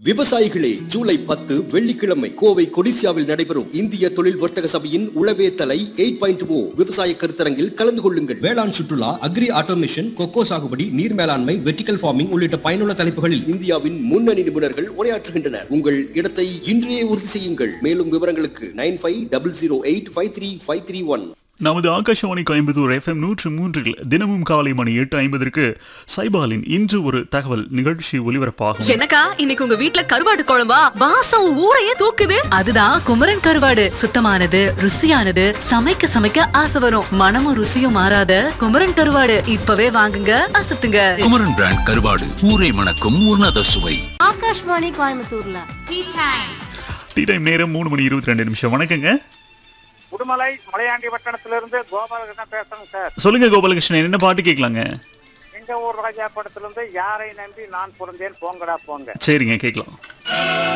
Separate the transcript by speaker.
Speaker 1: விவசாயிகளே ஜூலை பத்து வெள்ளிக்கிழமை கோவை கொடிசியாவில் நடைபெறும் இந்திய தொழில் வர்த்தக சபையின் உளவே தலை எயிட் பாயிண்ட் ஓ விவசாய கருத்தரங்கில் கலந்து கொள்ளுங்கள் வேளாண் சுற்றுலா அக்ரி ஆட்டோமேஷன் கொக்கோ சாகுபடி நீர் மேலாண்மை வெர்டிகல் ஃபார்மிங் உள்ளிட்ட பயனுள்ள தலைப்புகளில் இந்தியாவின் முன்னணி நிபுணர்கள் உரையாற்றுகின்றனர் உங்கள் இடத்தை இன்றையே உறுதி செய்யுங்கள் மேலும் விவரங்களுக்கு nine five double zero eight five three five three one
Speaker 2: நமது ஆகாஷவாணி கோயம்புத்தூர் எஃப்எம் நூற்று மூன்றில் தினமும் காலை மணி எட்டு ஐம்பதற்கு சைபாலின் இன்று ஒரு தகவல் நிகழ்ச்சி ஒலிபரப்பாகும்
Speaker 3: என்னக்கா இன்னைக்கு உங்க வீட்ல கருவாடு குழம்பா வாசம் ஊரையே தூக்குது
Speaker 4: அதுதான் குமரன் கருவாடு சுத்தமானது ருசியானது சமைக்க சமைக்க ஆசை வரும் மனமும் ருசியும் மாறாத குமரன் கருவாடு இப்பவே வாங்குங்க அசத்துங்க
Speaker 5: குமரன் பிராண்ட் கருவாடு ஊரை மணக்கும் உன்னத சுவை
Speaker 6: ஆகாஷ்வாணி கோயம்புத்தூர்ல
Speaker 2: டீ டைம் நேரம் மூணு மணி இருபத்தி ரெண்டு நிமிஷம் வணக்கங்க
Speaker 7: உடுமலை மலையாண்டி வட்டணத்திலிருந்து கோபாலகிருஷ்ணன் பேசுறேங்க சார்
Speaker 2: சொல்லுங்க கோபாலகிருஷ்ணன் என்ன பாட்டு கேட்கலாங்க
Speaker 7: எங்க ஊர் ராஜா படத்திலிருந்து யாரை நம்பி நான் பிறந்தேன் போங்கடா போங்க
Speaker 2: சரிங்க கேட்கலாம்